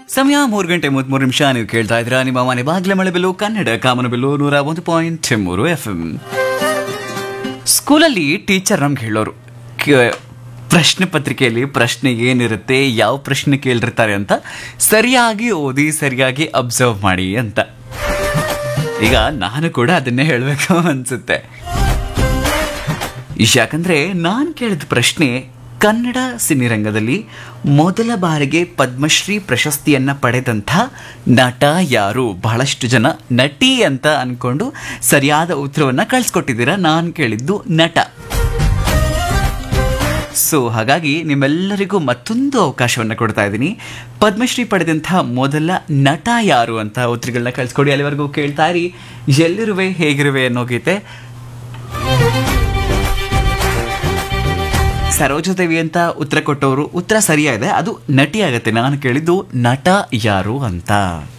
ಸಮಯ ಮೂರು ಗಂಟೆ ಮೂವತ್ಮೂರು ನಿಮಿಷ ನೀವು ಕೇಳ್ತಾ ಇದ್ದೀರಾ ನಿಮ್ಮ ಮನೆ ಬಾಗ್ಲ ಮಳೆ ಬೆಲ್ಲು ಕನ್ನಡ ಕಾಮನ ಬೆಲ್ಲು ನೂರ ಒಂದು ಪಾಯಿಂಟ್ ಮೂರು ಎಫ್ ಎಂ ಸ್ಕೂಲಲ್ಲಿ ಟೀಚರ್ ನಮ್ಗೆ ಹೇಳೋರು ಕ- ಪ್ರಶ್ನೆ ಪತ್ರಿಕೆಯಲ್ಲಿ ಪ್ರಶ್ನೆ ಏನಿರುತ್ತೆ ಯಾವ ಪ್ರಶ್ನೆ ಕೇಳಿರ್ತಾರೆ ಅಂತ ಸರಿಯಾಗಿ ಓದಿ ಸರಿಯಾಗಿ ಅಬ್ಸರ್ವ್ ಮಾಡಿ ಅಂತ ಈಗ ನಾನು ಕೂಡ ಅದನ್ನೇ ಹೇಳಬೇಕು ಅನ್ಸುತ್ತೆ ಯಾಕಂದ್ರೆ ನಾನು ಕೇಳಿದ ಪ್ರಶ್ನೆ ಕನ್ನಡ ಸಿನಿರಂಗದಲ್ಲಿ ಮೊದಲ ಬಾರಿಗೆ ಪದ್ಮಶ್ರೀ ಪ್ರಶಸ್ತಿಯನ್ನ ಪಡೆದಂಥ ನಟ ಯಾರು ಬಹಳಷ್ಟು ಜನ ನಟಿ ಅಂತ ಅನ್ಕೊಂಡು ಸರಿಯಾದ ಉತ್ತರವನ್ನ ಕಳಿಸ್ಕೊಟ್ಟಿದ್ದೀರಾ ನಾನು ಕೇಳಿದ್ದು ನಟ ಸೊ ಹಾಗಾಗಿ ನಿಮ್ಮೆಲ್ಲರಿಗೂ ಮತ್ತೊಂದು ಅವಕಾಶವನ್ನು ಕೊಡ್ತಾ ಇದ್ದೀನಿ ಪದ್ಮಶ್ರೀ ಪಡೆದಂಥ ಮೊದಲ ನಟ ಯಾರು ಅಂತ ಉತ್ತರಗಳನ್ನ ಕಳಿಸ್ಕೊಡಿ ಅಲ್ಲಿವರೆಗೂ ಕೇಳ್ತಾ ಇರಿ ಎಲ್ಲಿರುವೆ ಹೇಗಿರುವೆ ಅನ್ನೋ ಗೀತೆ ಸರೋಜದೇವಿ ಅಂತ ಉತ್ತರ ಕೊಟ್ಟವರು ಉತ್ತರ ಸರಿಯಾಗಿದೆ ಅದು ನಟಿ ಆಗತ್ತೆ ನಾನು ಕೇಳಿದ್ದು ನಟ ಯಾರು ಅಂತ